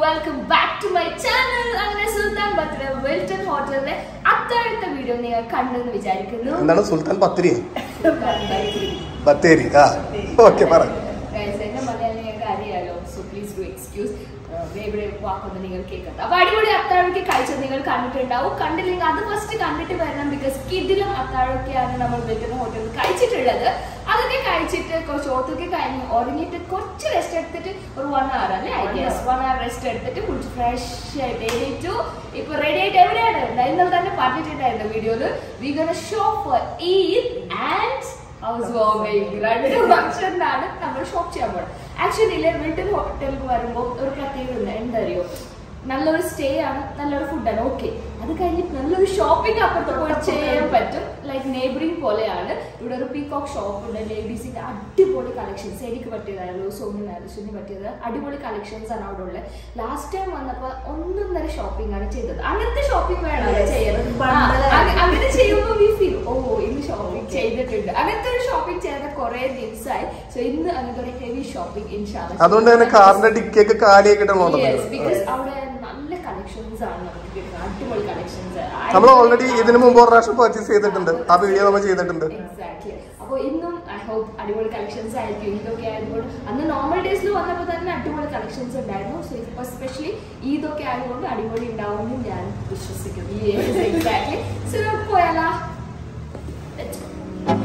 Welcome back to my channel അങ്ങനെ Sultan birthday വെൽട്ടൺ ഹോട്ടലിലെ അത്താഴത്തെ video നിങ്ങൾ കണ്ടെന്ന് വിചാരിക്കുന്നു എന്താണ് സുൽത്താൻ പത്തിരി കണ്ടായിരിക്കും. ബത്തേരി ആ ഓക്കെ പറ Guys, എന്നെ മലയാളം ഞങ്ങൾക്ക് അറിയാലോ സോ പ്ലീസ് ഡു എക്സ്ക്യൂസ് ഇവിടെ വാക്കൊന്ന് നിങ്ങൾ കേൾക്കണ്ട അപ്പൊ അടിപൊളി അത്താഴമൊക്കെ കഴിച്ചത് നിങ്ങൾ കണ്ടിട്ടുണ്ടാവും കണ്ടില്ലെങ്കിൽ അത് ഫസ്റ്റ് കണ്ടിട്ട് വരണം ബിക്കോസ് കിതിലും അത്താഴമൊക്കെയാണ് നമ്മൾ വെറ്റുന്ന ഹോട്ടലിൽ കഴിച്ചിട്ടുള്ളത് അതൊക്കെ കഴിച്ചിട്ട് കുറച്ച് ഓത്തൊക്കെ കഴിഞ്ഞ് ഉറങ്ങിയിട്ട് കുറച്ച് റെസ്റ്റ് എടുത്തിട്ട് ഒരു വൺ അവർ അല്ലേ I guess one hour rest എടുത്തിട്ട് കുളിച്ച് ഫ്രഷ് ആയിട്ട് എഴുന്നേറ്റു ഇപ്പൊ റെഡി ആയിട്ട് എവിടെയാണ് ഇന്നലെ തന്നെ പറഞ്ഞിട്ടുണ്ടായിരുന്നു വീഡിയോയില് we gonna show for Eid and house warming രണ്ട് ഫംഗ്ഷനിലാണ് നമ്മൾ ഷോപ്പ് ചെയ്യാൻ പോകുന്നത് ആക്ച്വലി വിൽട്ടൺ ഹോട്ടലിൽ വരുമ്പോൾ ഒരു പ്രത്യേകത ഉണ്ട് എന്താ അറിയോ നല്ലൊരു സ്റ്റേ ആണ് നല്ലൊരു ഫുഡാണ് ഓക്കെ അത് കഴിഞ്ഞിട്ട് നല്ലൊരു ഷോപ്പിംഗ് അപ്പുറത്ത് പോയി ചെയ്യാൻ പറ്റും ലൈക്ക് നെയ്ബറിംഗ് പോലെയാണ് ഇവിടെ ഒരു പീകോക്ക് ഷോപ്പ് ഉണ്ട് ലേഡീസിന്റെ അടിപൊളി കളക്ഷൻസ് എനിക്ക് പറ്റിയതായിരുന്നു സോമിനായിരുന്നു സുനി പറ്റിയത് അടിപൊളി കളക്ഷൻസ് ആണ് അവിടെ ഉള്ളത് ലാസ്റ്റ് ടൈം വന്നപ്പോൾ ഒന്നൊന്നര ഷോപ്പിംഗ് ആണ് ചെയ്തത് അങ്ങനത്തെ ഷോപ്പിംഗ് വേണം ചെയ്യുന്നത് ആ, അങ്ങ- അങ്ങനെ ചെയ്യുമ്പോൾ വി ഫീൽ ഓ ഇന്ന് ഷോപ്പിംഗ് ചെയ്തിട്ടുണ്ട് അങ്ങനത്തെ ഒരു ഷോപ്പിംഗ് ചെയ്ത കുറെ ദിവസമായി സോ ഇന്ന് അങ്ങനത്തെ ഒരു ഹെവി ഷോപ്പിംഗ് ഇൻഷാല്ല അതുകൊണ്ട് തന്നെ കാറിന്റെ ഡിക്കിയൊക്കെ കാലിയൊക്കെ യെസ് ബിക്കോസ് അവിടെ നല്ല കളക്ഷൻസ് ആണ് നമുക്ക് കിട്ടുന്നത് അടിപൊളി കളക്ഷൻസ് നമ്മൾ ഓൾറെഡി ഇതിനു മുമ്പ് ഒരു പ്രാവശ്യം പർച്ചേസ് ചെയ്തിട്ടുണ്ട് ആ വീഡിയോ നമ്മൾ ചെയ്തിട്ടുണ്ട് എക്സാക്ട്ലി അപ്പോൾ ഇന്നും ഐ ഹോപ്പ് അടിപൊളി കളക്ഷൻസ് ആയിരിക്കും ഇതൊക്കെ ആയതുകൊണ്ട് അന്ന് നോർമൽ ഡേയ്സിൽ വന്നപ്പോൾ തന്നെ അടിപൊളി കളക്ഷൻസ് ഉണ്ടായിരുന്നു സോ ഇപ്പോൾ എസ്പെഷ്യലി ഇതൊക്കെ ആയതുകൊണ്ട് അടിപൊളി ഉണ്ടാവുമെന്ന് ഞാൻ വിശ്വസിക്കുന്നു എക്സാക്ട്ലി സോ നമുക്ക് പോയാലാ Let's go.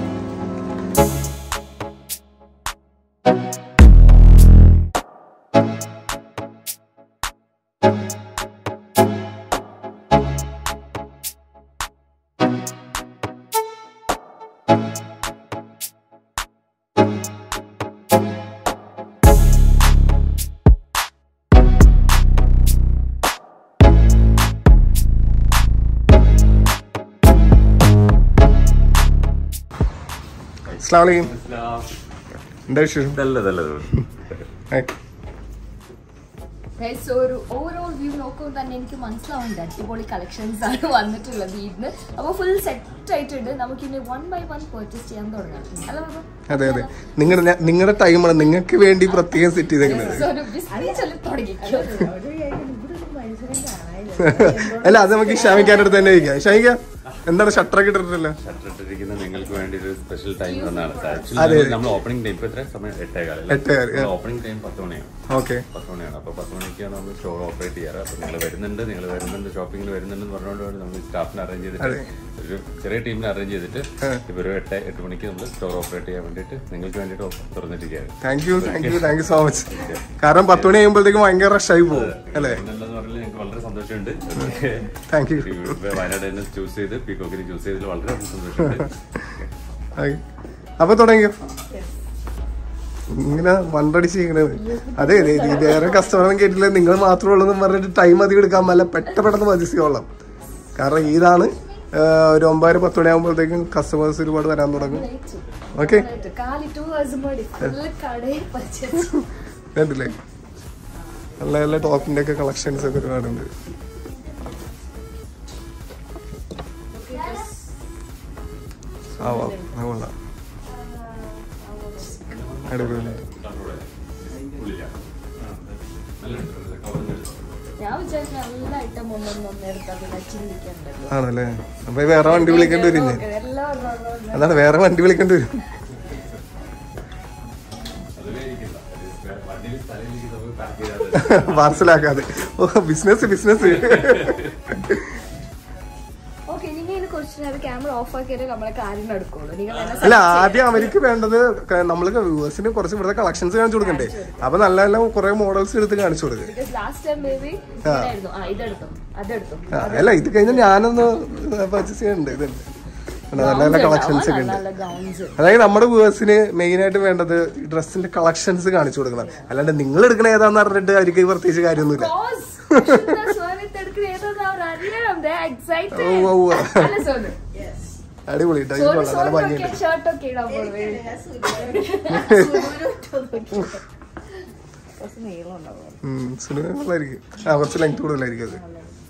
അസ്ലാം വലൈക്കും എന്താ വിശേഷം നല്ലത് നല്ലത് ഹായ്. Guys, so ഒരു ഓവറോൾ വ്യൂ നോക്കുമ്പോൾ തന്നെ എനിക്ക് മനസ്സിലാവുന്നുണ്ട് അടിപൊളി കളക്ഷൻസ് ആണ് വന്നിട്ടുള്ളത് ഇന്ന് അപ്പോൾ ഫുൾ സെറ്റ് ആയിട്ടുണ്ട് നമുക്ക് ഇനി വൺ ബൈ വൺ പർച്ചേസ് ചെയ്യാൻ തുടങ്ങാം അല്ല ബാബു? അതെ അതെ നിങ്ങളുടെ നിങ്ങളുടെ ടൈമാണ് നിങ്ങൾക്ക് വേണ്ടി പ്രത്യേകം സെറ്റ് ചെയ്തേക്കുന്നത് So, ഒരു business ചൊല്ലി തുടങ്ങിക്കോ. അല്ല അത് നമുക്ക് ഷാമിക്കാൻ്റെ അടുത്ത് തന്നെ ഇരിക്കാം ഷാമിക്ക എന്താണ് ഷട്ടറൊക്കെ ഇട്ടിട്ടില്ല ഷട്ടർ ഇട്ടിരിക്കുന്ന നിങ്ങൾക്ക് വേണ്ടി ഒരു സ്പെഷ്യൽ ടൈം തന്നെയാണ് അതെ. ആക്ച്വലി നമ്മൾ ഓപ്പണിംഗ് ടൈം ഇപ്പൊ എത്ര സമയം എട്ടേകാലം എട്ടേകാല്, yeah. ഓപ്പണിംഗ് ടൈം പത്ത് മണിയാണ് ഓക്കെ പത്ത് മണിയാണ് അപ്പൊ പത്ത് മണിക്കാണ് നമ്മൾ സ്റ്റോർ ഓപ്പറേറ്റ് ചെയ്യാറ് അപ്പൊ നിങ്ങൾ വരുന്നുണ്ട് നിങ്ങൾ വരുന്നുണ്ട് ഷോപ്പിംഗിൽ വരുന്നുണ്ട് എന്ന് പറഞ്ഞുകൊണ്ട് നമ്മൾ സ്റ്റാഫിനെ അറേഞ്ച് ചെയ്തിട്ട് ഒരു ചെറിയ ടീമിനെ അറേഞ്ച് ചെയ്തിട്ട് ഇപ്പൊ ഒരു എട്ട് എട്ട് മണിക്ക് നമ്മൾ സ്റ്റോർ ഓപ്പറേറ്റ് ചെയ്യാൻ വേണ്ടിയിട്ട് നിങ്ങൾക്ക് വേണ്ടിയിട്ട് തുറന്നിരിക്കുകയാണ് thank you thank you thank you so much കാരണം പത്ത് മണി കഴിയുമ്പോഴത്തേക്കും ഭയങ്കര റഷായി പോകും അല്ലേ പിന്നെന്താന്ന് പറഞ്ഞാൽ ഞങ്ങൾക്ക് വളരെ സന്തോഷമുണ്ട് താങ്ക് യു വയനാട് തന്നെ ചൂസ് ചെയ്ത് പീക്കോക്കിന് ചൂസ് ചെയ്തതിൽ വളരെ സന്തോഷമുണ്ട് ഹായ്. അപ്പൊ തുടങ്ങിയോ ഇങ്ങനെ വണ്ടടിച്ച് ഇങ്ങനെ അതെ അതെ ഇത് വേറെ കസ്റ്റമറും കേട്ടില്ല നിങ്ങൾ മാത്രമേ ഉള്ളൂ എന്ന് പറഞ്ഞിട്ട് ടൈം അധികം എടുക്കാൻ പറ്റില്ല പെട്ട പെട്ടെന്ന് പർച്ചേസ് ചെയ്തോളാം കാരണം ഇതാണ് ഒരു ഒമ്പതര പത്ത് മണിയാകുമ്പോഴത്തേക്കും കസ്റ്റമേഴ്സ് ഒരുപാട് വരാൻ തുടങ്ങും ഓക്കെ കാലിട്ട് ദിവസം മതി ഫുള്ള് കടയിൽ പർച്ചേസ് കണ്ടില്ലേ നല്ല നല്ല ടോപ്പിന്റെ ഒക്കെ കളക്ഷൻസ് ഒക്കെ ഒരുപാടുണ്ട് ആവാം അത് കൊള്ളാം അടിപൊളി ഞാൻ വിചാരിച്ചു നല്ല ഐറ്റം ഒന്നും ഒന്നെടുത്താൽ പിന്നെ ചിന്തിക്കണ്ടല്ലോ ആണല്ലേ അപ്പൊ വേറെ വണ്ടി വിളിക്കേണ്ടി വരും ഞാൻ എല്ലാം ഒരെണ്ണം ഒരെണ്ണം. അതാണ് വേറെ വണ്ടി വിളിക്കേണ്ടി വരും പാർസലാക്കാതെ ഓ ബിസിനസ് ബിസിനസ് ഓക്കെ നിങ്ങൾ ഇനി കുറച്ച് നേരം ക്യാമറ ഓഫ് ആക്കിയാലേ നമ്മളെ കാര്യം നടക്കുള്ളൂ നിങ്ങൾ തന്നെ അല്ല ആദ്യം അവർക്ക് വേണ്ടത് നമ്മൾ വ്യൂവേഴ്സിന് കുറച്ച് ഇവിടുത്തെ കളക്ഷൻസ് കാണിച്ചു കൊടുക്കണ്ടേ അപ്പൊ നല്ല നല്ല കുറെ മോഡൽസ് എടുത്ത് കാണിച്ചു കൊടുക്കുക ബിക്കോസ് ലാസ്റ്റ് ടൈം ബേബി ഇതായിരുന്നു ആ ഇതെടുത്തു അതെടുത്തു ആ, അല്ല ഇത് കഴിഞ്ഞാൽ ഞാനൊന്ന് പർച്ചേസ് ചെയ്യാനുണ്ട് ഇതുണ്ട് നല്ല നല്ല കളക്ഷൻസ് ഒക്കെ ഉണ്ട് നല്ല ഗൗൺസ് അതായത് നമ്മുടെ വ്യൂവേഴ്സിന് മെയിൻ ആയിട്ട് വേണ്ടത് ഡ്രസ്സിന്റെ കളക്ഷൻസ് കാണിച്ചു കൊടുക്കണം അല്ലാണ്ട് നിങ്ങൾ എടുക്കണ ഏതാന്ന് പറഞ്ഞിട്ട് അവർക്ക് പ്രത്യേകിച്ച് കാര്യമൊന്നുമില്ല ഓ, ഓ, ഓ. അടിപൊളി ടൈപ്പ് കൊള്ളാം നല്ല ഭംഗിയുണ്ട് ഷർട്ടൊക്കെ ഇടാൻ പോകുന്നത് ഉം, സുനിലായിരിക്കും ആ കുറച്ച് ലെങ്ത് കൂടുതലായിരിക്കും അത്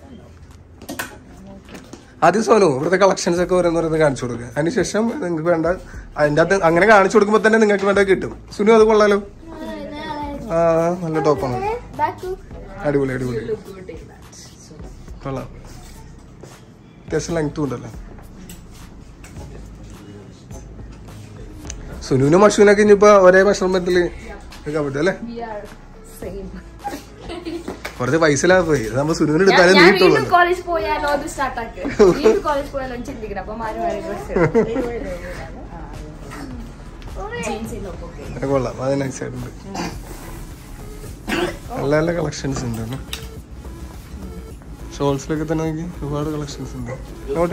ആദ്യം സോനു ഇവിടുത്തെ കളക്ഷൻസ് ഒക്കെ ഓരോന്ന് ഓരോന്ന് കാണിച്ചു കൊടുക്കുക അതിനുശേഷം നിങ്ങൾക്ക് വേണ്ട അതിന്റെ അകത്ത് അങ്ങനെ കാണിച്ചു കൊടുക്കുമ്പോൾ തന്നെ നിങ്ങൾക്ക് വേണ്ടത് കിട്ടും സുനു അത് കൊള്ളാലോ ആ നല്ല ടോപ്പാണ് അടിപൊളി അടിപൊളി You look good in that. So, കൊള്ളാം അത്യാവശ്യം ലെങ്ത്തും ഉണ്ടല്ലോ സുനുവിനും മഷുവിനൊക്കെ ഇനിയിപ്പോ ഒരേ മെഷർമെന്റില് എടുക്കാൻ പറ്റും അല്ലേ we are same. കുറച്ച് പൈസ ലാഭം പോയി ഇത് നമ്മൾ സുനുവിന് ഞാൻ എടുത്താലേ ഞാൻ നീട്ടുള്ളൂ വീണ്ടും കോളേജ് പോയാലോ അത് സ്റ്റാർട്ട് ആക്ക് വീണ്ടും കോളേജ് പോയാലോ എന്ന് ചിന്തിക്കണം അപ്പൊ മാറി മാറി ജീൻസിന്റെ ഒപ്പം അത് കൊള്ളാം അത് നൈസ് ആയിട്ടുണ്ട് നല്ല നല്ല കളക്ഷൻസ് ഉണ്ട് കേട്ടോ. ഷോൾസിലൊക്കെ തന്നെ നോക്കി ഒരുപാട് കളക്ഷൻസ് ഉണ്ട് നോട്ടെ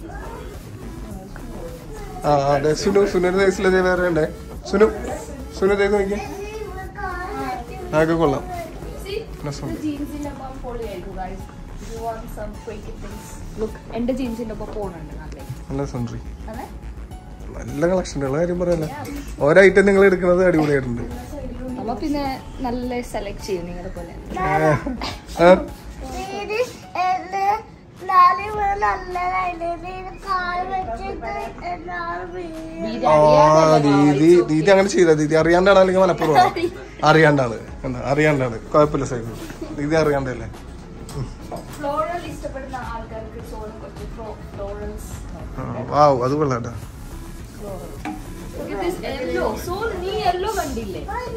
ആ അതെ സുനു സുനുവിന്റെ സൈസിലെ വേറെ ഉണ്ടേ സുനു സുനു തേക്ക് നോക്കി അതൊക്കെ കൊള്ളാം രസമുണ്ട്. ജീൻസിന്റെ ഒപ്പം പൊളിയായിരിക്കും guys. If you want some quirky things. Look, എന്റെ ജീൻസിന്റെ ഒപ്പം പോണുണ്ട് നല്ല നല്ല സൺട്രി അതെ നല്ല കളക്ഷനുകൾ കാര്യം പറയല്ല ഓരോ ഐറ്റം നിങ്ങൾ എടുക്കുന്നത് അടിപൊളിയായിട്ടുണ്ട് അപ്പൊ പിന്നെ നല്ല സെലക്ട് ചെയ്യും നിങ്ങളെ പോലെ ആ, ഇത് എന്റെ നാല് പേര് നല്ലതായിട്ട് ഇത് കാല് വെച്ചിട്ട് നാല് പേര് ആ ദീദി ദീദി അങ്ങനെ ചെയ്ത ദീദി അറിയാണ്ടാണ് അല്ലെങ്കിൽ മലപ്പുറം അറിയാണ്ടാണ് എന്താ അറിയാണ്ടാണ് കുഴപ്പമില്ല സൈഡ് ദീദി അറിയാണ്ടല്ലേ ഫ്ലോറൽ ഇഷ്ടപ്പെടുന്ന ആൾക്കാർക്ക് സോളും കുറച്ച് ഫ്ലോറൽസ് വാവ് അത് കൊള്ളാട്ടാ യെല്ലോ സോൾ നീ യെല്ലോ കണ്ടില്ലേ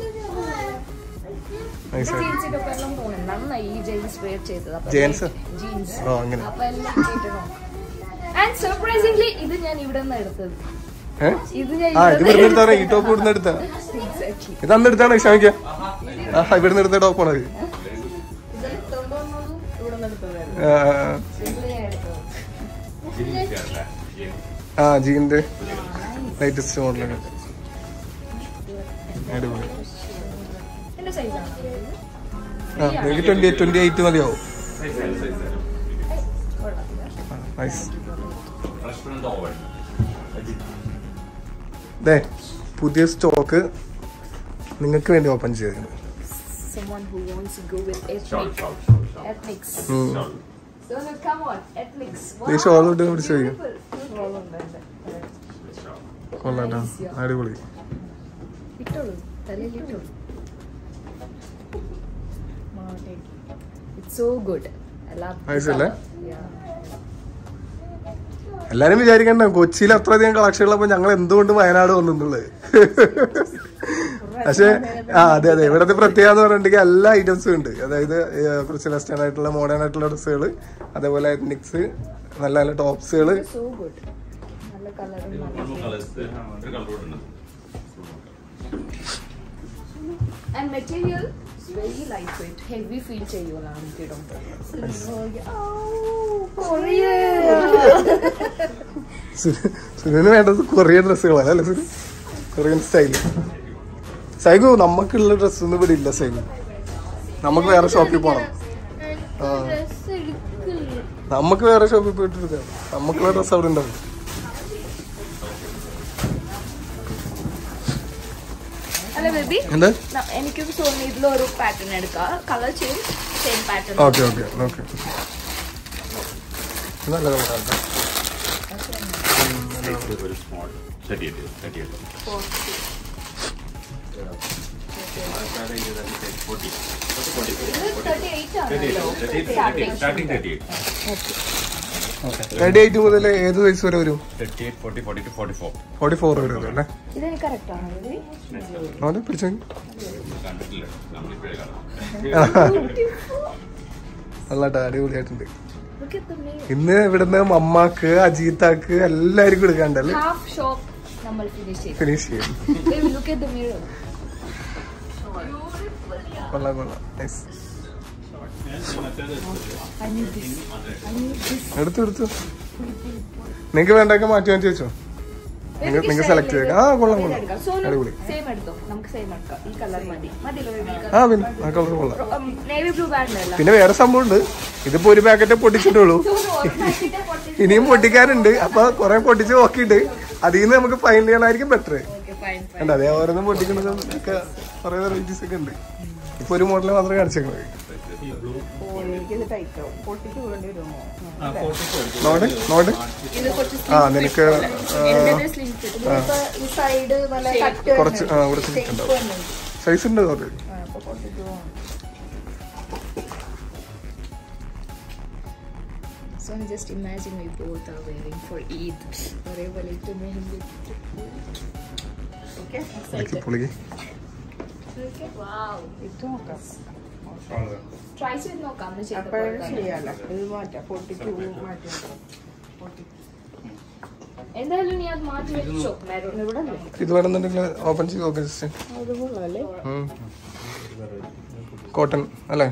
നൈസ് ആയിട്ട് ജീൻസിന്റെ ഒപ്പം എല്ലാം പോകണം നന്നായി ഈ ജീൻസ് വെയർ ചെയ്തത് Jeans? ജീൻസ് ഓ അങ്ങനെ അപ്പൊ എല്ലാം കേട്ടോ ആൻഡ് സർപ്രൈസിംഗ്ലി ഇത് ഞാൻ ഇവിടെ നിന്ന് എടുത്തത് ഏ ഇത് ഞാൻ ആ ഇത് ഇവിടുന്ന് എടുത്താ ഈ ടോപ്പ് ഇവിടുന്ന് എടുത്താ എക്സാക്ട്ലി ഇത് അന്ന് എടുത്താണ് ക്ഷമിക്ക ആ ഇവിടുന്ന് എടുത്ത ടോപ്പാണ് അത് ഇത് കൊണ്ടുവന്നതും ഇവിടെ നിന്ന് എടുത്തതായിരുന്നു ആ, ആ, സിംപ്ലി ഞാൻ എടുത്തത് ആ ജീന്റെ ലേറ്റസ്റ്റ് മോഡലൊക്കെ അടിപൊളി എന്റെ സൈസാണ് ആ എനിക്ക് ട്വന്റി ട്വന്റി എയ്റ്റ് മതിയാവും നൈസ് ദേ പുതിയ സ്റ്റോക്ക് നിങ്ങൾക്ക് വേണ്ടി ഓപ്പൺ ചെയ്തിരുന്നു someone who wants to go with Shawl, ethnic shawl, shawl, shawl. ethnics ഉം. Shawl. so no, come on ethnics ഈ shawl ഇട്ട് പിടിച്ച് വയ്ക്കും. shawl ഉണ്ട് ഉണ്ട്. Shawl. കൊള്ളാട്ടോ അടിപൊളി ഇട്ടോളൂ തലയിൽ ഇട്ടോളൂ ഇറ്റ്സ് സോ ഗുഡ് Nice അല്ലേ? എല്ലാരും വിചാരിക്കണ്ട കൊച്ചിയിൽ അത്രയധികം കളക്ഷൻ ഉള്ളപ്പോ ഞങ്ങൾ എന്തുകൊണ്ട് വയനാട് വന്നിട്ടുള്ളത് പക്ഷെ ആ അതെ അതെ ഇവിടുത്തെ പ്രത്യേകത എന്ന് പറഞ്ഞിട്ടുണ്ടെങ്കിൽ എല്ലാ ഐറ്റംസും ഉണ്ട് അതായത് ഏഹ്, കുറച്ച് വെസ്റ്റേൺ ആയിട്ടുള്ള മോഡേൺ ആയിട്ടുള്ള ഡ്രസ്സുകൾ അതേപോലെ എത്നിക്സ് നല്ല നല്ല ടോപ്സുകൾ സോ ഗുഡ് നല്ല കളറും One more colours. ഒരു colour കൂടെ ഉണ്ട്. And material very light weight heavy feel ചെയ്യുമല്ലാണ് എനിക്കിടുമ്പോൾ സുനിന് വേണ്ടത് കൊറിയൻ ഡ്രസ്സുകളല്ല അല്ലേ സുനി കൊറിയൻ സ്റ്റൈല് സൈഗു നമുക്കുള്ള ഡ്രസ്സ് ഒന്നും ഇവിടെ ഇല്ല സൈഗു നമുക്ക് വേറെ ഷോപ്പിൽ പോകണം ആ ഡ്രസ് എടുക്കില്ല നമുക്ക് വേറെ ഷോപ്പിൽ പോയിട്ട് എടുക്കാം നമുക്കുള്ള ഡ്രസ്സ് അവിടെ ഉണ്ടാവും അല്ല ബേബി എന്താ എനിക്ക് തോന്നുന്നു ഇതിലൊരു പാറ്റേൺ എടുക്കാം colour change same pattern okay okay okay നല്ല കളറാണ് ഇത് ഒരു small 38, 38. Forty. Forty. Thirty eight 38, ആണല്ലോ 38, starting 38. റെഡി ആയിട്ട് മുതൽ ഏത് സൈസ് വരെ വരും 38, 40, 42, 44. ഫോർട്ടി ഫോർ വരെ വരും അല്ലേ ഇതെനിക്ക് കറക്റ്റ് ആണോ ബേബി Next colour. അവനെ പിടിച്ചു കണ്ടിട്ടില്ല നമ്മളിപ്പോഴേ കാണാം നല്ലട്ടാ അടിപൊളിയായിട്ടുണ്ട് Look at the nail. ഇന്ന് ഇവിടുന്ന് മമ്മാക്ക് അജീത്താക്ക് എല്ലാവർക്കും എടുക്കാണ്ടല്ലേ Half shop നമ്മൾ ഫിനിഷ് ചെയ്തു ഫിനിഷ് ചെയ്യും Baby, look at the mirror. കൊള്ളാം കൊള്ളാം nice I need this. I need this. എടുത്തു എടുത്തു നിങ്ങക്ക് വേണ്ടൊക്കെ മാറ്റി മാറ്റി വെച്ചോ നിങ്ങൾ നിങ്ങൾ സെലക്ട് ചെയ്തേക്ക ആ കൊള്ളാം കൊള്ളാം അടിപൊളി സെയിം എടുത്തോ നമുക്ക് സെയിം എടുക്കാം ഈ കളർ മതി മതിയല്ലോ ആ പിന്നെ ആ കളർ കൊള്ളാം നേവി ബ്ലൂ ബാൻഡ് അല്ല പിന്നെ വേറെ സംഭവം ഉണ്ട് ഇതിപ്പോ ഒരു പാക്കറ്റ് പൊട്ടിച്ചിട്ടുള്ളൂ ഇനിയും പൊട്ടിക്കാനുണ്ട് അപ്പൊ കുറെ പൊട്ടിച്ച് നോക്കിയിട്ട് അതിൽ നിന്ന് നമുക്ക് ഫൈനൽ ചെയ്യണമായിരിക്കും ബെറ്റർ ഉണ്ട് അതേ ഓരോന്നും പൊട്ടിക്കുന്നതും ഒക്കെ കുറെ വെറൈറ്റീസ് ഒക്കെ ഉണ്ട് ഇപ്പൊ ഒരു മോഡൽ മാത്രമേ കാണിച്ചേക്കുന്നത് നോട് നോട് ഇത് കുറച്ച് ആ നിനക്ക് ആ, സ്ലിംസ് ഈ സൈഡ് നല്ല കട്ട് കുറച്ച് ആ കുറച്ച് ഉണ്ടാവും സൈസ് ഉണ്ട് അത് So just imagine we both are wearing for Eid. ഒരേപോലെ ഇട്ട് മെഹന്തി ബാക്കി Excited. പുളിക്ക് Okay. Wow. ഇത് നോക്കാം Try ചെയ്ത് നോക്കാം അന്ന് ചെയ്ത അപ്പോഴേ പോലെ തന്നെ. ചെയ്യാലോ ഇത് മാറ്റാം ഫോർട്ടി ടു മാറ്റി എന്തായാലും നീ അത് മാറ്റി വെച്ചോ മെറൂൺ ഇവിടെ അല്ലേ ഇത് വേണമെന്നുണ്ടെങ്കിൽ ഓപ്പൺ ചെയ്ത് നോക്കാം ജസ്റ്റ് അത് കൊള്ളാല്ലേ കോട്ടൺ അല്ലേ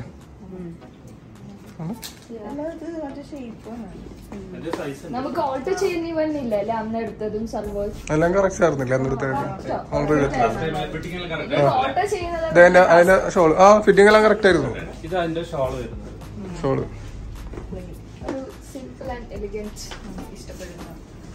അല്ല ഇത് മറ്റേ ഷേപ്പാണ് നമുക്ക് ഓൾട്ടർ ചെയ്യുന്ന ഇവന്നില്ല അല്ലേ അന്ന് എടുത്തതും സർവോൾ എല്ലാം കറക്റ്റ് ആയിരുന്നില്ല എന്നിടത്തേക്ക് ഓർഡർ ചെയ്തിട്ടില്ല ഓൾട്ടർ ചെയ്യുന്നത് ഇത് അതിന്റെ അതിന്റെ ഷോള് ആ ഫിറ്റിംഗ് എല്ലാം കറക്റ്റ് ആയിരുന്നു ഇത് അതിന്റെ ഷോള് വരുന്നത് ഷോള് ഒരു സിമ്പിൾ ആൻഡ് എലിഗന്റ് ഇഷ്ടപ്പെടുന്നു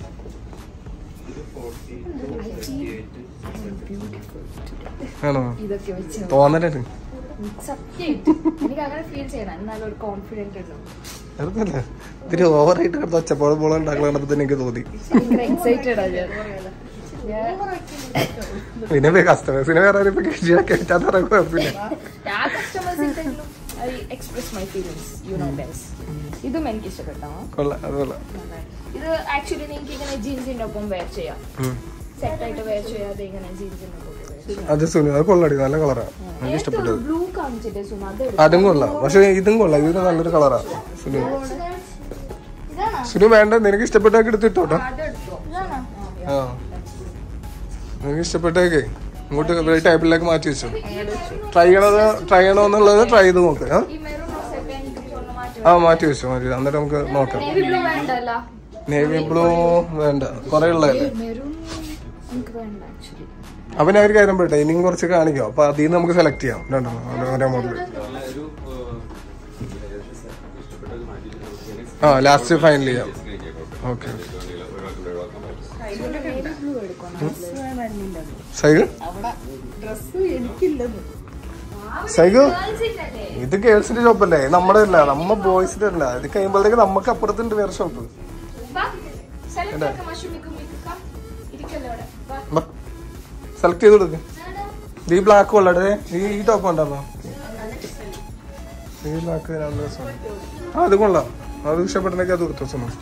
ആണോ ഇതൊക്കെ വെച്ച് തോന്നലാണ് സത്യമായിട്ട് എനിക്ക് അങ്ങനെ ഫീൽ ചെയ്യണം എന്നാലും ഒരു കോൺഫിഡന്റ് ഉണ്ടാവും വെറുതല്ല ഇതിന് ഓവറായിട്ട് കിടന്ന് ഒച്ചപ്പോഴും പോളം ഉണ്ടാക്കുന്ന കണ്ടപ്പോ തന്നെ എനിക്ക് തോന്നി ഭയങ്കര എക്സൈറ്റഡ് ആണ് ഞാൻ പിന്നെ കസ്റ്റമേഴ്സിനെ വേറെ ആരും ഇപ്പൊ കയറ്റാത്ത പറയാൻ കുഴപ്പമില്ല ആ കസ്റ്റമേഴ്സിന്റെ I express my feelings you know ബെസ് ഇതും എനിക്ക് ഇഷ്ടപ്പെട്ടോ കൊള്ളാം അത് കൊള്ളാം ഇത് ആക്ച്വലി നിങ്ങൾക്ക് ഇങ്ങനെ ജീൻസിന്റെ ഒപ്പം വെയർ ചെയ്യാം ഉം. സെറ്റ് ആയിട്ട് വെയർ ചെയ്യാതെ ഇങ്ങനെ ജീൻസിന്റെ ഒപ്പം wear ചെയ്യാം. അത് സുനി അത് കൊള്ളാടി നല്ല കളറാ എനിക്ക് ഇഷ്ടപ്പെട്ടത് ബ്ലൂ കാണിച്ചിട്ട് സുമ അത് അതും കൊള്ളാം പക്ഷെ ഇതും കൊള്ളാം ഇതിന് നല്ലൊരു കളറാ സുനി ഇതാണോ സുനി വേണ്ട നിനക്ക് ഇഷ്ടപ്പെട്ടൊക്കെ എടുത്തിട്ടോട്ടോ അതെടുത്തോ ഇതാണോ ആ നിനക്ക് ഇഷ്ടപ്പെട്ടേക്കെ ഇങ്ങോട്ട് ടേബിളിലേക്ക് മാറ്റി വെച്ചു ട്രൈ ചെയ്യണത് ട്രൈ ചെയ്യണമെന്നുള്ളത് ട്രൈ ചെയ്ത് നോക്ക് ആ? ഈ മെറൂൺ സെറ്റ് എനിക്ക് സ്വർണ്ണം മാറ്റി ആ മാറ്റി വെച്ചു മാറ്റി വെച്ചു. എന്നിട്ട് നമുക്ക് നോക്കാം നേവി ബ്ലൂ വേണ്ടല്ല നേവി ബ്ലൂ വേണ്ട കുറെ ഉള്ളതല്ലേ മെറൂൺ എനിക്ക് വേണ്ട ആക്ച്വലി അപ്പൊ ഞാൻ ഒരു കാര്യം പറയട്ടെ ഇനിയും കുറച്ച് കാണിക്കാം അപ്പൊ അതിൽ നിന്ന് നമുക്ക് സെലക്ട് ചെയ്യാം രണ്ടെണ്ണം ഓരോ മോഡൽ ഒരു ഇഷ്ടപ്പെട്ടത് മാറ്റി ആ ലാസ്റ്റ് ഫൈനൽ ചെയ്യാം ഓക്കെ നേവി ബ്ലൂ എടുക്കണം സൈക്കിൾ അവിടെ ഡ്രസ് എനിക്കില്ലെന്ന് സൈക്കിൾ ഗേൾസിന്റെ അല്ലേ ഇത് ഗേൾസിന്റെ ഷോപ്പല്ലേ നമ്മുടെ അല്ല നമ്മ ബോയ്സിന്റെ അല്ല ഇത് കഴിയുമ്പോഴത്തേക്ക് നമുക്ക് അപ്പുറത്തുണ്ട് വേറെ ഷോപ്പ് വാ സെലക്ട് ആക്കാം മഷുമിക്കും മിക്കാം ഇരിക്കല്ലോ അവിടെ വാ സെലക്ട് ചെയ്ത് കൊടുക്ക് ഇത് ഈ ബ്ലാക്ക് കൊള്ളട്ടെ ഈ ഈ ടോപ്പ് ഉണ്ടായിരുന്നോ ഈ ബ്ലാക്ക് നല്ല രസമാണ് ആ അത് കൊള്ളാം അത് ഇഷ്ടപ്പെട്ടെങ്കിൽ അത് കൊടുത്തു സുമ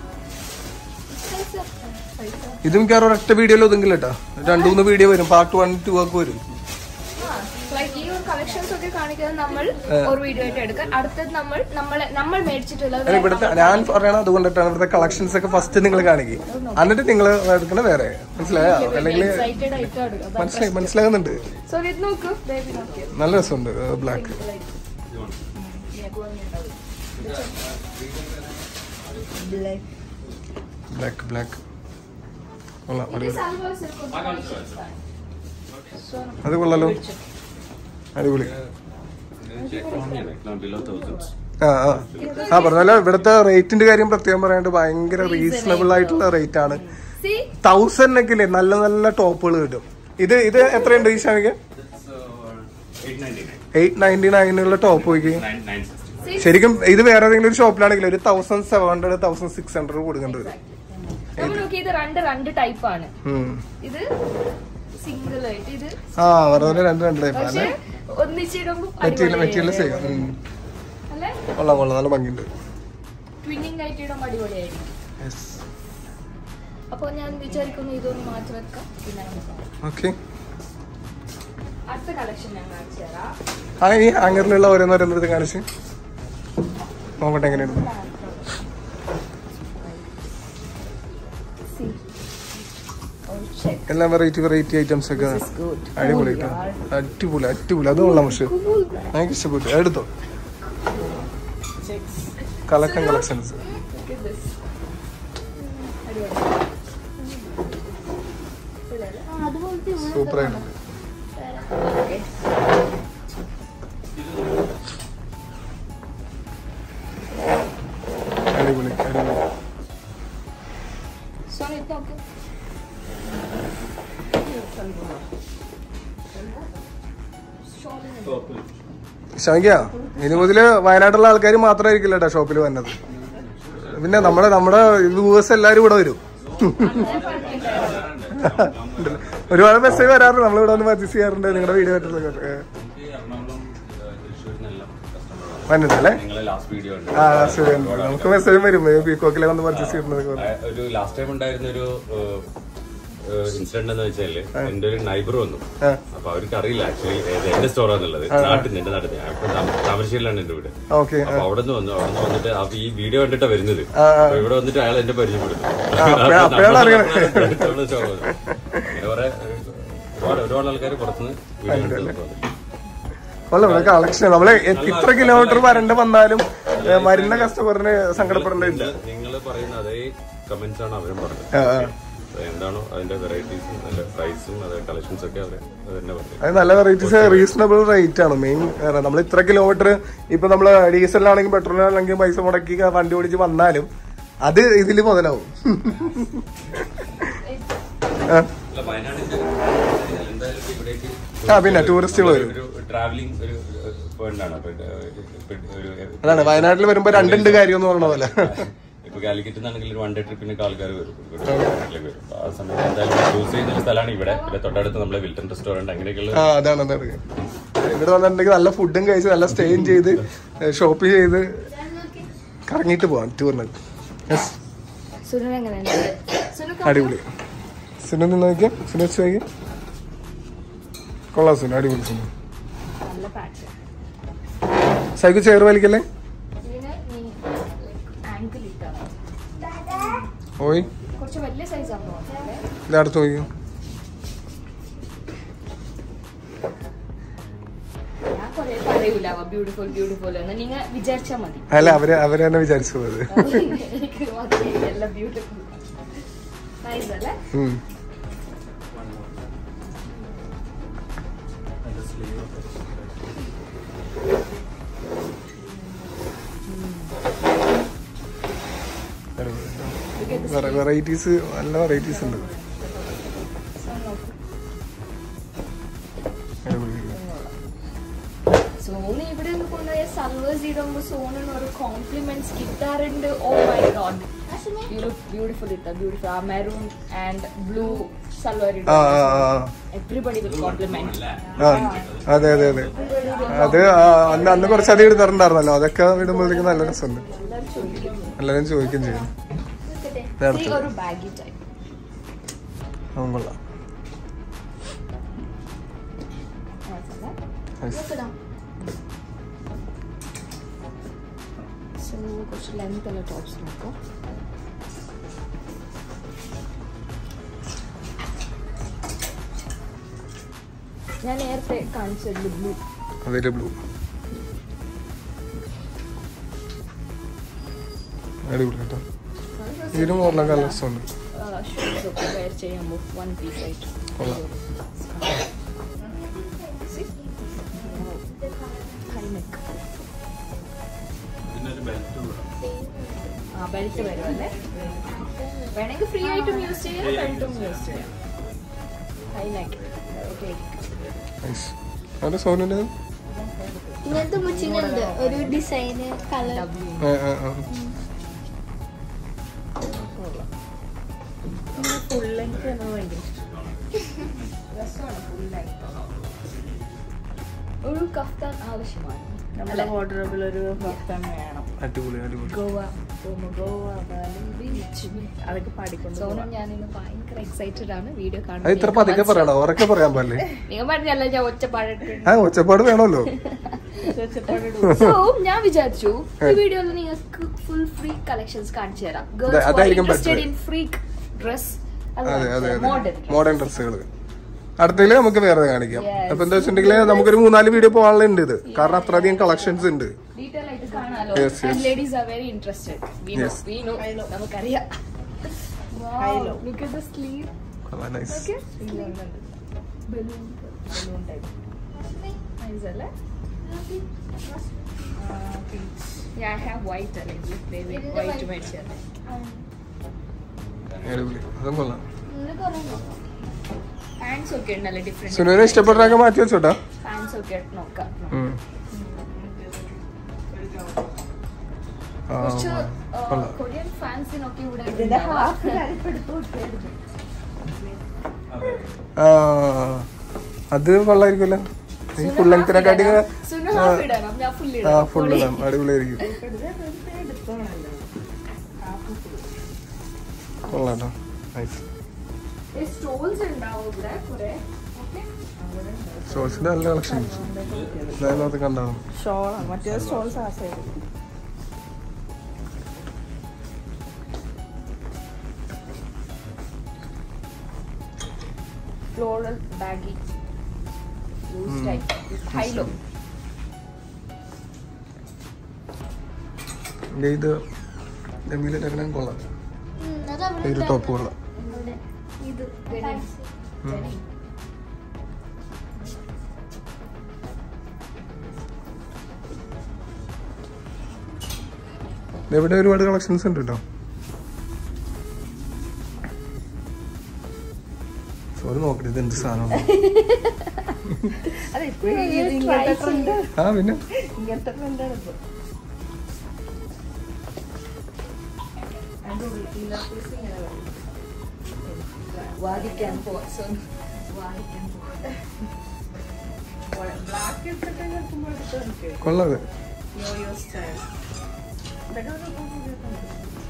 ഇത് മിക്കവാറും ഒരൊറ്റ വീഡിയോയിൽ ഒതുങ്ങില്ല കേട്ടോ രണ്ടു മൂന്ന് വീഡിയോ വരും പാർട്ട് വൺ ടു ഒക്കെ വരും ലൈക്ക് ഈ ഒരു കളക്ഷൻസ് ഒക്കെ കാണിക്കുന്നത് നമ്മൾ ഒരു വീഡിയോ ആയിട്ട് എടുക്കാൻ അടുത്തത് നമ്മൾ നമ്മൾ നമ്മൾ മേടിച്ചിട്ടുള്ളത് അല്ല, ഇവിടുത്തെ ഞാൻ പറയണത് അതുകൊണ്ടിട്ടാണ് ഇവിടുത്തെ കളക്ഷൻസ് ഒക്കെ ഫസ്റ്റ് നിങ്ങൾ കാണിക്കും എന്നിട്ട് നിങ്ങൾ എടുക്കണ വേറെ മനസ്സിലായോ അല്ലെങ്കിൽ എക്സൈറ്റഡ് ആയിട്ട് എടുക്കാം മനസ്സിലായി മനസ്സിലാകുന്നുണ്ട് സോ ഇത് നോക്കൂ ബേബി നോക്കിയോ നല്ല രസമുണ്ട് ബ്ലാക്ക് ബ്ലാക്ക് ബ്ലാക്ക് കൊള്ളാം അടിപൊളി അത് കൊള്ളാലോ അടിപൊളി ബിലോ തൗസൻഡ് ആ ആ ആ പറഞ്ഞല്ലോ ഇവിടുത്തെ റേറ്റിന്റെ കാര്യം പ്രത്യേകം പറയാണ്ട് ഭയങ്കര റീസണബിൾ ആയിട്ടുള്ള റേറ്റ് ആണ് സി തൗസൻഡിനൊക്കെ ഇല്ലേ നല്ല നല്ല ടോപ്പുകൾ കിട്ടും ഇത് ഇത് എത്രയുണ്ട് ഈ ഷാമിക്ക് eight ninety nine eight ninety നയനുള്ള ടോപ്പ് പോയിക്ക് നയൻ നയൻ സിക്സ്റ്റി ശരിക്കും ഇത് വേറെ ഏതെങ്കിലും ഒരു ഷോപ്പിലാണെങ്കിൽ ഒരു thousand seven hundred thousand six hundred കൊടുക്കേണ്ടി വരും നമ്മൾ നോക്കി ഇത് രണ്ട് രണ്ട് ടൈപ്പ് ആണ് ഉം. ഇത് സിംഗിൾ ആയിട്ട് ഇത് ആ പറഞ്ഞ രണ്ട് രണ്ട് ടൈപ്പ് പക്ഷെ അല്ലേ ഒന്നിച്ചിടുമ്പോ മെറ്റീരിയൽ മെറ്റീരിയൽ സെയിം അല്ലെ കൊള്ളാം കൊള്ളാം നല്ല ഭംഗിയുണ്ട് ട്വിന്നിങ് ആയിട്ട് ഇടുമ്പോ അടിപൊളിയായിരിക്കും യെസ് അപ്പൊ ഞാൻ വിചാരിക്കുന്നു ഇതൊന്ന് മാറ്റി വെക്കാം പിന്നെ നമുക്ക് കാണാം. ഓക്കെ അടുത്ത കളക്ഷൻ ഞാൻ കാണിച്ചു തരാം ആ ഈ ഹാങ്ങറിലുള്ള ഓരോന്നോരോന്നെടുത്ത് കാണിച്ച് നോക്കട്ടെ എങ്ങനെയുണ്ട് എല്ലാം വെറൈറ്റി വെറൈറ്റി ഐറ്റംസ് ഒക്കെ അടിപൊളി കേട്ടോ അടിപൊളി അടിപൊളി അത് കൊള്ളാം പക്ഷെ എനിക്ക് ഇഷ്ടപ്പെട്ടു എടുത്തോ കളക്ഷൻ കളക്ഷൻസ് അതുപോലത്തെ സൂപ്പർ ആയിട്ടുണ്ട് അടിപൊളി അടിപൊളി സോ ഇത് നോക്ക് ശ്രമിക്ക ഇനി മുതല് വയനാട്ടിലുള്ള ആൾക്കാർ മാത്രമായിരിക്കില്ല കേട്ടോ ഷോപ്പിൽ വന്നത് പിന്നെ നമ്മുടെ നമ്മുടെ വ്യൂവേഴ്സ് എല്ലാരും ഇവിടെ വരും ഒരുപാട് മെസ്സേജ് വരാറുണ്ട് നമ്മൾ ഇവിടെ വന്ന് പർച്ചേസ് ചെയ്യാറുണ്ട് നിങ്ങളുടെ വീഡിയോ പറ്റുന്നത് എറണാകുളം തൃശ്ശൂരിൽ നിന്നെല്ലാം കസ്റ്റമർ വന്നിട്ടല്ലേ നിങ്ങളെ ലാസ്റ്റ് വീഡിയോ ഉണ്ട് ആ ശരി നമുക്ക് മെസ്സേജ് വരും പീക്കോക്കിലെ വന്ന് പർച്ചേസ് ചെയ്യുന്നത് ആ, ഒരു ലാസ്റ്റ് ടൈം ഉണ്ടായിരുന്ന ഒരു ഇൻസിഡന്റ് എന്ന് വെച്ചാല് എന്റെ ഒരു നൈബർ വന്നു ആ. അപ്പൊ അവർക്ക് അറിയില്ല ആക്ച്വലി എന്റെ സ്റ്റോറാന്നുള്ളത് നാട്ടിൽ എന്റെ നാട്ടിൽ താമരശ്ശേരിയിലാണ് എന്റെ വീട് ഓക്കെ അപ്പൊ അവിടെ നിന്ന് വന്നു അവിടെ നിന്ന് വന്നിട്ട് അപ്പൊ ഈ വീഡിയോ കണ്ടിട്ടാ വരുന്നത് ആ, ആ. അപ്പൊ ഇവിടെ വന്നിട്ട് അയാൾ എന്റെ പരിചയപ്പെടുന്നു അപ്പഴാ- അപ്പഴാണ് അറിയണത്. നമ്മള് shock ആവുന്നത്. ഇങ്ങനെ കുറെ ഒരുപാട് ഒരുപാട് ആൾക്കാർ പുറത്തുനിന്ന് വീഡിയോ കണ്ടിട്ട് വന്നു. അല്ല ഇവിടെ കളക്ഷൻ നമ്മള് എ- ഇത്ര കിലോമീറ്റർ വരണ്ട വന്നാലും ഏ, വരുന്ന കസ്റ്റമറിന് സങ്കടപ്പെടേണ്ടതില്ല നിങ്ങൾ പറയുന്ന അതേ കമന്റ്സ് ആണ് അവരും പറഞ്ഞത് ആ, ആ. അപ്പൊ എന്താണോ അതിന്റെ വെറൈറ്റീസും അതിന്റെ പ്രൈസും അതിന്റെ കളക്ഷൻസ് ഒക്കെ അവര് അത് തന്നെ പറഞ്ഞു അത് നല്ല വെറൈറ്റീസ് റീസണബിൾ റേറ്റ് ആണ് മെയിൻ നമ്മൾ ഇത്ര കിലോമീറ്റർ ഇപ്പൊ നമ്മള് ഡീസലിനാണെങ്കിലും പെട്രോളിനാണെങ്കിലും പൈസ മുടക്കി വണ്ടി ഓടിച്ച് വന്നാലും അത് ഇതില് മുതലാവും ആ. അല്ല വയനാടിന്റെ എന്തായാലും ഇപ്പൊ ഇവിടേക്ക് ആ, പിന്നെ ടൂറിസ്റ്റുകൾ വരും. ഒരു ട്രാവലിംഗ് ഒരു പോയിന്റ് ആണ് അപ്പൊ ഇത് ഇപ്പൊ ഒരു അതാണ് വയനാട്ടിൽ വരുമ്പോ രണ്ടുണ്ട് കാര്യം എന്ന് പറഞ്ഞ പോലെ ഇപ്പൊ കാലിക്കറ്റ് നിന്നാണെങ്കിൽ ഒരു വൺ ഡേ ട്രിപ്പിനൊക്കെ ആൾക്കാർ വരും ഇവിടെ വയനാട്ടിലേക്ക് വരും അപ്പൊ ആ സമയത്ത് എന്തായാലും ചൂസ് ചെയ്യുന്ന ഒരു സ്ഥലമാണ് ഇവിടെ ഇവിടെ തൊട്ടടുത്ത് നമ്മളെ വിൽട്ടൺ റെസ്റ്റോറന്റ് അങ്ങനെയൊക്കെയുള്ള ആ അതാണ് അതാണ് ഇവിടെ വന്നിട്ടുണ്ടെങ്കിൽ നല്ല ഫുഡും കഴിച്ച് നല്ല സ്റ്റേയും ചെയ്ത് ഷോപ്പ് ചെയ്ത് കറങ്ങിയിട്ട് പോവാം ടൂറിന് യെസ് സുനു എങ്ങനെയുണ്ട് സുനു അടിപൊളി സിനു നിന്ന് നോക്കിയാ സിനു വെച്ച് നോക്കിയാ കൊള്ളാം സിനു അടിപൊളി സിനു നല്ല പാറ്റേൺ സൈക്കിൾ ചെയർ വലിക്കല്ലേ ഇതിന് നീ ആങ്കിൾ ഇട്ടാണ് ഓയ് കുറച്ച് വലിയ സൈസ് ആണോ ഇത് അടുത്ത് നോക്കിയോ ഞാൻ കൊറേ പറയൂല ബ്യൂട്ടിഫുൾ ബ്യൂട്ടിഫുൾ എന്ന് നിങ്ങൾ വിചാരിച്ചാ മതി അല്ല അവര് അവര് തന്നെ വിചാരിച്ചു പോയത് എനിക്ക് മാത്രമേ എല്ലാം ബ്യൂട്ടിഫുൾ നൈസ് അല്ലേ ഉം. അടിപൊളി. വെറൈറ്റീസ് നല്ല വെറൈറ്റീസ് ഉണ്ട് അടിപൊളി. സോണി ഇവിടെ നിന്ന് കൊണ്ടുപോയ സൽവേഴ്സ് ഇടുമ്പോൾ സോണിന് ഒരു കോംപ്ലിമെന്റ്സ് കിട്ടാറുണ്ട് ഓ മൈ ഗോഡ് ബ്യൂട്ടിഫുൾ ഇട്ട ബ്യൂട്ടിഫുൾ ആ മെറൂൺ ആൻഡ് ബ്ലൂ സൽവർ ആ ആ ആ എവറിബഡി വിൽ കോംപ്ലിമെന്റ് ആ അതെ അതെ അതെ അത് ആ, അന്ന് അന്ന് കുറച്ചധികം ഇടുന്നുണ്ടായിരുന്നല്ലോ അതൊക്കെ ഇടുമ്പോഴത്തേക്കും നല്ല രസമുണ്ട് എല്ലാവരും ചോദിക്കുകയും ചെയ്യും നേരത്തെ. ഒരു ബാഗി ടൈപ്പ് അതും കൊള്ളാം Nice. സോ കുറച്ച് ലെങ്ത് ഉള്ള ടോപ്സ് നോക്കാം ഞാൻ നേരത്തെ കാണിച്ചത് ബ്ലൂ അതിന്റെ ബ്ലൂ അടിപൊളി കേട്ടോ ഇതിന് മോഡലും കളേഴ്സ് ഉണ്ട് ഷൂസ് ഒക്കെ വെയർ ചെയ്യുമ്പോൾ വൺ പീസ് ആയിട്ട് കൊള്ളാം See? High neck. ആ ബെൽറ്റ് വരുമല്ലേ വേണമെങ്കിൽ ഫ്രീ ആയിട്ടും യൂസ് ചെയ്യാം ബെൽറ്റും യൂസ് ചെയ്യാം ഹൈ നെക്ക് ഓക്കെ നൈസ് അവിടെ സോനുണ്ട് ഇങ്ങനത്തെ മുച്ചിനുണ്ട് ഒരു ഡിസൈന് കളർ ഡബ്ല്യു ആ ആ ആ ഫുൾ ലെങ്ത് എന്നത് ഭയങ്കര ഇഷ്ടം രസമാണ് ഫുള്ളായി ഒരു കഫ്താൻ ആവശ്യമാണ് നമ്മുടെ വാർഡ്രോബിൽ ഒരു ഭക്തം വേണം അടിപൊളി അടിപൊളി ഗോവ പോകുമ്പോൾ ഗോവ ബാലി ബീച്ച് അതൊക്കെ പാടിക്കൊണ്ട് സോനം ഞാൻ ഇന്ന് ഭയങ്കര എക്സൈറ്റഡ് ആണ് വീഡിയോ അത് ഇത്ര പതുക്കെ പറയണോ ഉറക്കെ പറയാൻ പാടില്ലേ നിങ്ങൾ പറഞ്ഞല്ല ഞാൻ ഒച്ചപ്പാടിട്ടുണ്ട് ആ ഒച്ചപ്പാട് വേണമല്ലോ സോ ഞാൻ വിചാരിച്ചു ഈ വീഡിയോയിൽ നിങ്ങൾക്ക് ഫുൾ ഫ്രീ കളക്ഷൻസ് കാണിച്ചു തരാം അതെ, അതായിരിക്കും interested better. In freak dress അതെ അതെ അതെ മോഡേൺ മോഡേൺ ഡ്രസ്സുകൾ അടുത്തതില് നമുക്ക് വേറെ കാണിക്കാം Yes. അപ്പൊ എന്താ വെച്ചിട്ടുണ്ടെങ്കിൽ നമുക്കൊരു മൂന്നാല് വീഡിയോ പോകാനുണ്ട് ഇത് കാരണം അത്രയധികം കളക്ഷൻസ് ഉണ്ട് ഡീറ്റെയിൽ ആയിട്ട് കാണാലോ Yes, yes. Ladies are very interested we know Yes. We know നമുക്കറിയാം High low. Look at the sleeve nice okay balloon balloon type nice അല്ലേ Yeah, I have white അല്ലെങ്കിൽ baby white മേടിച്ചത് അടിപൊളി അതും കൊള്ളാം പാൻസ് ഒക്കെ ഉണ്ടല്ലോ ഡിഫറെന്റ് സുനുവിനെ ഇഷ്ടപ്പെട്ടൊക്കെ മാറ്റി വെച്ചോട്ടാ പാൻസ് ഒക്കെ നോക്കാം ഉം. ആ, കുറച്ച് കൊള്ളാം കൊറിയൻ ഫാൻസിനൊക്കെ ഇവിടെ ഇതിന്റെ ഉണ്ടാവാം. ഹാഫ് കാര്യപ്പെടുത്തു കൊടുത്തായിരുന്നു ആ അത് കൊള്ളായിരിക്കുമല്ലോ ഈ ഫുൾ ലെങ്ത്തിനെക്കാട്ടി സുനു ഹാഫ് ഇടണം ഞാൻ ഫുൾ ആ ഇടാം ഫുള്ള് ഇടാം അടിപൊളിയായിരിക്കും എടുത്തോണല്ലോ ഹാഫ് ഫുൾ കൊള്ളാട്ടോ നൈസ് സ്റ്റോൾസ് ഉണ്ടാവും ഇവിടെ കുറെ ഓക്കെ ഷോൾസിന്റെ നല്ല കളക്ഷൻ അതിനകത്ത് കണ്ടാണ് ഷോളാണ് മറ്റേ സ്റ്റോൾസ് ആ side floral baggy loose type high low ഇത് ഗംഭീരമായിട്ട് കൊള്ളാം ഉം, അതവിടെ ഇത് ടോപ്പ് കൊള്ളാം ഇവിടെ. ഇത് ഉം. ഇവിടെ ഒരുപാട് കളക്ഷൻസ് ഉണ്ട് കേട്ടോ സോറി നോക്കട്ടെ ഇത് എന്ത് സാധനമാണ് അതെ ഇപ്പോഴും ഇങ്ങനത്തെ ട്രെൻഡ് ആ പിന്നെ ഇങ്ങനത്തെ ട്രെൻഡാണ് ഇപ്പൊ അതിന്റെ ഉള്ളിൽ inner piece ഇങ്ങനെ വരും. വാദിക്കാൻ പോവാ സോ വാദിക്കാൻ പോവാ ബ്ലാക്ക് എടുത്തിട്ട് നോക്കുമ്പോൾ എടുത്ത് നോക്കിയോ കൊള്ളാത് യോയോ സ്റ്റൈൽ ഇതൊക്കെ ഒരു പുതിയതുണ്ട്.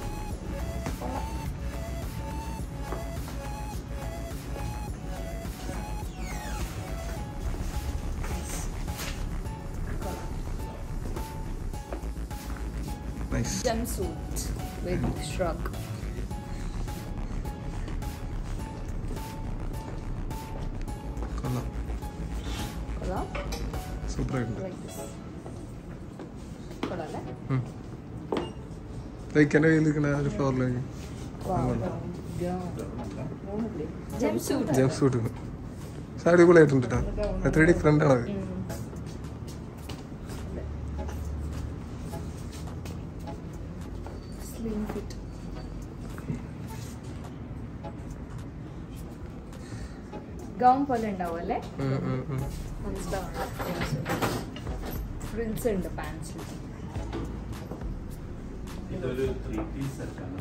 Nice jumpsuit with shrug. കൊള്ളാം കൊള്ളാം സൂപ്പർ ആയിട്ടുണ്ട് like this. കൊള്ളാല്ലേ ലൈക്ക് എൻ്റെ കയ്യിൽ നിൽക്കുന്ന ആ ഒരു ഫ്ലോറിലേക്ക് jumpsuit. ജംപ് സൂട്ട് പക്ഷെ അടിപൊളിയായിട്ടുണ്ട് കേട്ടോ എത്ര ഡിഫറെൻ്റ് ആണത് Slim fit. ഗൗൺ പോലെ ഉണ്ടാവും അല്ലേ ഉം, ഉം, ഉം. ഫ്രിൽസ് ഉണ്ട് പാൻസിൽ ഇതൊരു ത്രീ പീസ് സെറ്റാണ്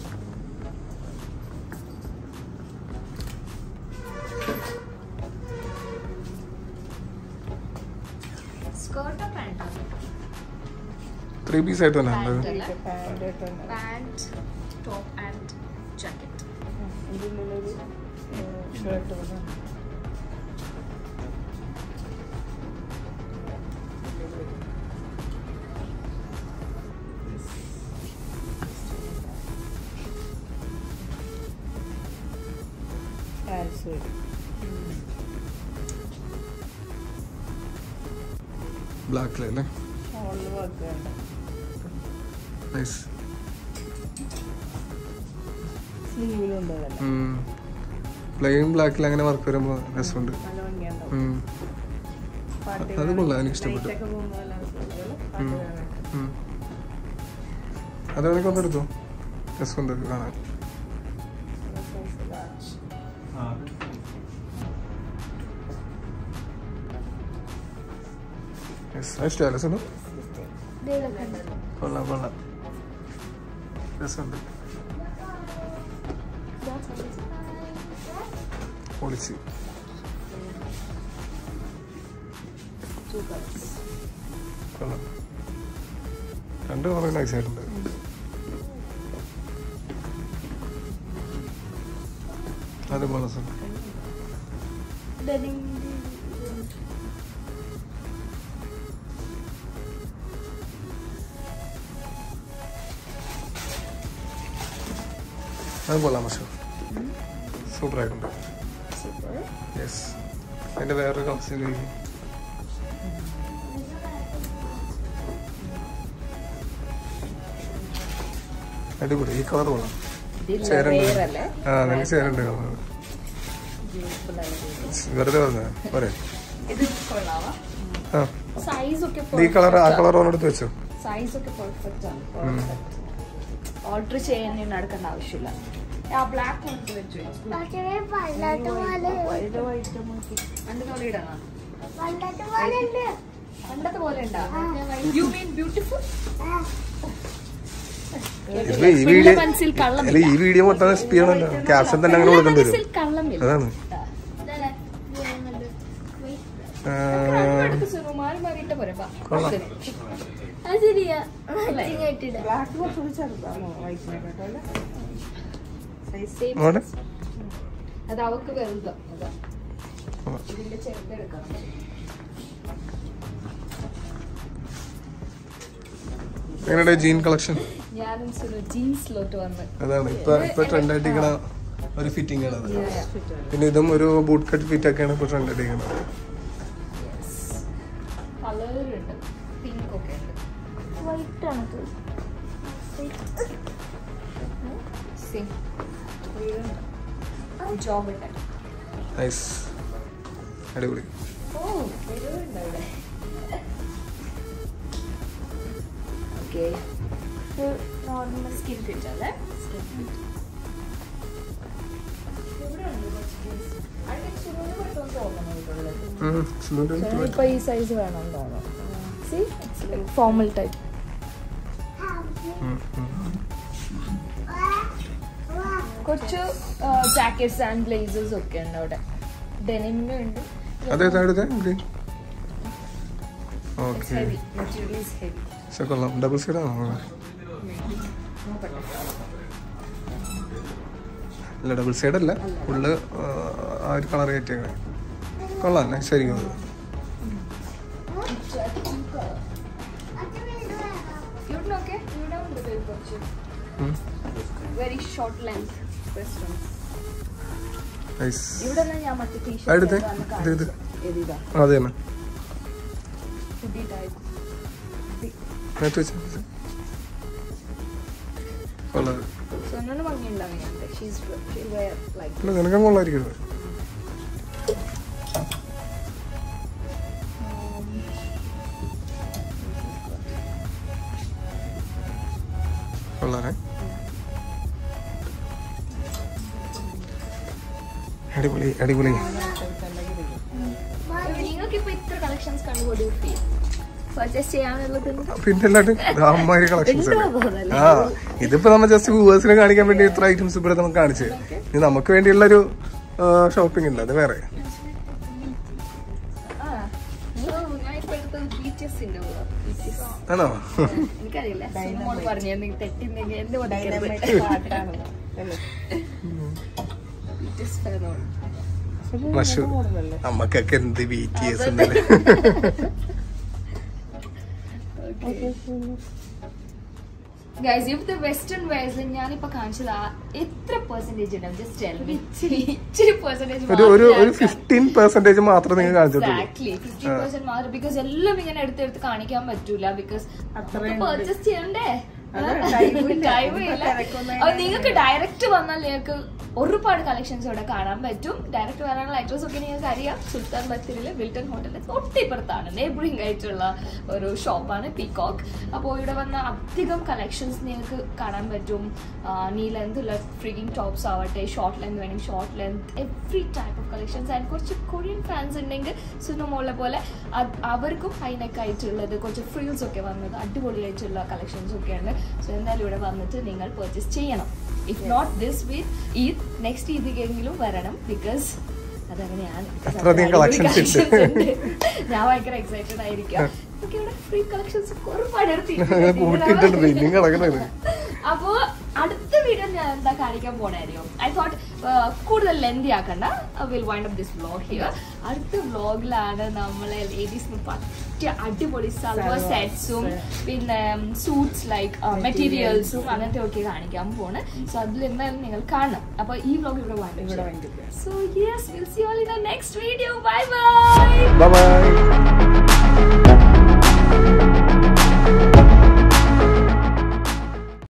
സ്കേർട്ടോ പാൻറ്റോ ത്രീ പീസ് ആയിട്ട് തന്നെ ഉള്ളത് Pant. ഇത് pant ഇട്ടുണ്ട്. പാൻറ് ടോപ്പ് ആൻഡ് ജാക്കറ്റ് ഉം. ഇതിന്റെ ഉള്ളിലൊരു ഷർട്ട് പോലെ പാൻസ് വരും ബ്ലാക്കിലല്ലേ ഷോളിൽ വർക്ക് വേണ്ട നൈസ് സ്ലീവിലുണ്ട് അതല്ല പ്ലെയിൻ ബ്ലാക്കിൽ അങ്ങനെ വർക്ക് വരുമ്പോൾ രസമുണ്ട് നല്ല ഭംഗിയുണ്ടാവും ഉം. പാർട്ടി അത് wear കൊള്ളാം, എനിക്ക് ഇഷ്ടപ്പെട്ടു. night ഒക്കെ പോകുമ്പോൾ എല്ലാം സ്ലീവുകള് പാർട്ടി ഉം. wear ആയിട്ട്. ഉം. അത് വേണമെങ്കിൽ ഒന്ന് എടുത്തോ രസമുണ്ട് അത് കാണാൻ നല്ല size large. യെസ് അത് ഇഷ്ടമല്ല രസമുണ്ട് ഇതിലൊക്കെ ഉണ്ട്. കൊള്ളാം കൊള്ളാം രസമുണ്ട് പൊളിച്ച് ടു കളേഴ്സ് കൊള്ളാം രണ്ട് വളരെ നൈസ് ആയിട്ടുണ്ട് അത് ബോണസ് Denim. അത് കൊള്ളാം പക്ഷേ സൂപ്പർ ആയിട്ടുണ്ട് യെസ് അതിൻ്റെ വേറൊരു കളക്ഷൻ അടിപൊളി ഈ കളർ കൊള്ളാം ചേരുണ്ട് അല്ലേ ആ നിനക്ക് ചേരുണ്ട് കളർ വെറുതെ പറഞ്ഞ പോരെ ഇത് കൊള്ളാവാ ആ സൈസ് ഒക്കെ ഇത് ഈ കളർ ആ കളർ ഓണെടുത്ത് വെച്ചോ സൈസ് ഒക്കെ പെർഫെക്റ്റ് ആണ് പെർഫെക്റ്റ് ഓർഡർ ചെയ്യാൻ ഇനി നടക്കേണ്ട ആവശ്യമില്ല ആ ബ്ലാക്ക് കൊണ്ട് വെച്ചു പക്ഷേ വല്ലാത്ത പോലെ വൈറ്റ് വൈറ്റ് നോക്കി രണ്ട് പോലെ ഇടണം വല്ലാത്ത പോലെ ഉണ്ട് പണ്ടത്തെ പോലെ ഉണ്ടാ യു മീൻ ബ്യൂട്ടിഫുൾ ഇതില് ഈ വീഡിയോ അല്ല ഈ വീഡിയോ മൊത്തം സ്പീഡ് ആണല്ലോ ക്യാപ്ഷൻ തന്നെ അങ്ങനെ കൊടുക്കേണ്ടി വരും കള്ളമില്ല അതാണ് ഇതല്ലേ? ഇത് ഞാൻ കണ്ടു. Wait. ആ, എടുത്ത് സുനു മാറി മാറിയിട്ട് പോരെ ബാ. കൊള്ളാം. അത് ശരിയാ മാച്ചിങ് ആയിട്ടിടാം ബ്ലാക്ക് കുറച്ചുകൂടി ചെറുതാണോ വൈറ്റിനെക്കാട്ടും അല്ലേ സൈസ് മോടെ അത് അവക്ക് വലുതാ അതാ ഇതിന്റെ ചെറുതെടുക്കണം എങ്ങനെയുണ്ട് ജീൻ കളക്ഷൻ ഞാനും സുനു ജീൻസിലോട്ട് വന്ന് അതാണ് ഇപ്പൊ ഇപ്പൊ ട്രെൻഡ് ആയിട്ടിരിക്കണ ഒരു ഫിറ്റിംഗ് ആണ് അത് പിന്നെ ഇതും ഒരു ബൂട്ട് കട്ട് ഫിറ്റ് ഒക്കെയാണ് ഇപ്പൊ ട്രെൻഡ് ആയിട്ടിരിക്കുന്നത് കളറുണ്ട് പിങ്ക് ഒക്കെ ഉണ്ട് വൈറ്റ് ആണ് സെയിം ജോബ് ഉണ്ട് നൈസ് അടിപൊളി ഓ ഉണ്ട് ഇവിടെ ഓക്കെ നോർമൽ സ്കിൻ ഫിറ്റ് അല്ലേ സ്കിൻ ഫിറ്റ് ഉം, സുനിലിന്റെ അടുത്ത് ഇപ്പൊ ഈ സൈസ് വേണം തോന്നുന്നു സി ഫോർമൽ ടൈപ്പ് ഉം, ഉം. കുറച്ച് ജാക്കറ്റ്സ് ആൻഡ് ബ്ലേസേഴ്സ് ഒക്കെ ഉണ്ട് അവിടെ ഡെനിമ ഉണ്ട് അതേതാ എടുത്തേ green okay heavy material is heavy പക്ഷെ കൊള്ളാം ഡബിൾ സൈഡ് ആണോ അല്ല ഡബിൾ സൈഡ് അല്ല ഫുള്ള് ആ ഒരു കളർ കയറ്റിയാണ് കൊള്ളാം നൈസ് ആയിരിക്കും അത് ഇവിടെ നോക്കെ ഇവിടെ ഉണ്ട് babe കുറച്ച് ഉം. വെരി ഷോർട്ട് ലെങ്ത് നൈസ് ഇവിടെ നിന്ന് ഞാൻ മറ്റേ ടീ ആ, എടുത്തേ. ഷർട്ട് ഇത് ഇത്. ഏതിതാ അതെ തന്നെ ഹുഡി ടൈപ്പ് നേരത്തെ വെച്ചാൽ കൊള്ളാം സൊന്നു ഭംഗിയുണ്ടാവും ഷീസ് ഷീ വെയർ ലൈക്ക് അല്ല നിനക്കും കൊള്ളായിരിക്കും ഇത്. കൊള്ളാറേ അടിപൊളി അടിപൊളി നിങ്ങൾക്ക് ഇപ്പൊ ഇത്ര കളക്ഷൻസ് കണ്ടുകൂടി ഫീൽ പർച്ചേസ് ചെയ്യാനുള്ളത് പിന്നെ അല്ലാണ്ട് അമ്മാരി കളക്ഷൻസ് ആ ഇതിപ്പോ നമ്മൾ ജസ്റ്റ് വ്യൂവേഴ്സിനെ കാണിക്കാൻ വേണ്ടി ഇത്ര ഐറ്റംസ് ഇവിടെ നമുക്ക് കാണിച്ചു ഇത് നമുക്ക് വേണ്ടിയുള്ള ഒരു ഷോപ്പിംഗ് ഉണ്ട് അത് വേറെ ആ ഞാൻ ഇപ്പൊ എടുത്തത് ബീച്ചസിന്റെ ആണോ എനിക്കറിയില്ല സുമോൾ പറഞ്ഞു എന്തെങ്കിലും തെറ്റിണ്ടെങ്കിൽ എന്ത് ഡൈനമൈറ്റ് പാട്ടാണ് അല്ലേ ബീച്ചസ് ഫെറോൺ മഷു മോഡലല്ലേ നമ്മക്കൊക്കെ എന്ത് ബി ടി എസ് ഉണ്ടല്ലേ ഗൈസ് ഇവിടുത്തെ വെസ്റ്റേൺ വെയർസ് ഞാനിപ്പോ കാണിച്ചത് ആ എത്ര പെർസെന്റേജ് ഉണ്ടാവും ജസ്റ്റ് ടെൽ മീ ഇച്ചിരി പെർസെന്റേജ് ഒരു ഒരു ഒരു ഫിഫ്റ്റീൻ പെർസെന്റേജ് മാത്രമേ നിങ്ങൾ കാണിച്ചിട്ടുള്ളൂ എക്സാക്ട്ലി ഫിഫ്റ്റീൻ പെർസെന്റ് മാത്രം ബിക്കോസ് എല്ലാം ഇങ്ങനെ എടുത്തെടുത്ത് കാണിക്കാൻ പറ്റൂല ബിക്കോസ് അത്രയും പർച്ചേസ് ചെയ്യണ്ടേ അത് time ഇല്ല. Time ഇല്ല. തിരക്കൊന്നും അത് നിങ്ങൾക്ക് ഡയറക്റ്റ് വന്നാൽ നിങ്ങൾക്ക് ഒരുപാട് കളക്ഷൻസ് ഇവിടെ കാണാൻ പറ്റും ഡയറക്റ്റ് വരാനുള്ള അഡ്രസ് ഒക്കെ നിങ്ങൾക്ക് അറിയാം സുൽത്താൻ ബത്തേരിയിലെ വിൽട്ടൺ ഹോട്ടലിന്റെ തൊട്ടിപ്പുറത്താണ് നെയ്ബറിംഗ് ആയിട്ടുള്ള ഒരു ഷോപ്പാണ് പീകോക്ക് അപ്പോൾ ഇവിടെ വന്ന അധികം കളക്ഷൻസ് നിങ്ങൾക്ക് കാണാൻ പറ്റും നീ ലെന്ത് ഉള്ള ഫ്രീക്കിംഗ് ടോപ്സ് ആവട്ടെ ഷോർട്ട് ലെന്ത് വേണമെങ്കിൽ short length every type of collections and കുറച്ച് കൊറിയൻ ഫാൻസ് ഉണ്ടെങ്കിൽ സുനമോളെ പോലെ അത് അവർക്കും ഹൈനെക്ക് ആയിട്ടുള്ളത് കുറച്ച് ഫ്രീൽസ് ഒക്കെ വന്നത് അടിപൊളിയായിട്ടുള്ള കളക്ഷൻസ് ഒക്കെ ഉണ്ട് സോ എന്തായാലും ഇവിടെ വന്നിട്ട് നിങ്ങൾ പർച്ചേസ് ചെയ്യണം ഇഫ് നോട്ട് ദിസ് വീക്ക് ഈ നെക്സ്റ്റ് ഇതിക്കെങ്കിലും വരണം ബിക്കോസ് അതങ്ങനെയാണ് അത്രയധികം collections ഉണ്ട്. ഉണ്ട്. ഞാൻ ഭയങ്കര എക്സൈറ്റഡ് ആയിരിക്കും നമുക്ക് ഇവിടെ ഫ്രീ കളക്ഷൻസ് ഒരുപാട് അങ്ങനെ കൂട്ടിയിട്ടുണ്ട് ഇനിയും കിടക്കണത് അപ്പോ അടുത്ത വീഡിയോ ഞാൻ എന്താ കാണിക്കാൻ പോണായിരിക്കും ഐ തോട്ട് കൂടുതൽ ലെന്തി ആക്കണ്ട will wind up this vlog here അടുത്ത വ്ലോഗിലാണ് നമ്മളെ ലേഡീസിന് പറ്റിയ അടിപൊളി സൽവർ സെറ്റ്സും പിന്നെ സൂട്ട്സ് ലൈക്ക് മെറ്റീരിയൽസും അങ്ങനത്തെ ഒക്കെ കാണിക്കാൻ പോണ് സോ അതിൽ എന്തായാലും നിങ്ങൾ കാണണം അപ്പൊ ഈ വ്ലോഗ് ഇവിടെ ഇവിടെ വൈൻഡ് വേണ്ടിയിട്ട് so yes will see all in next video bye bye bye by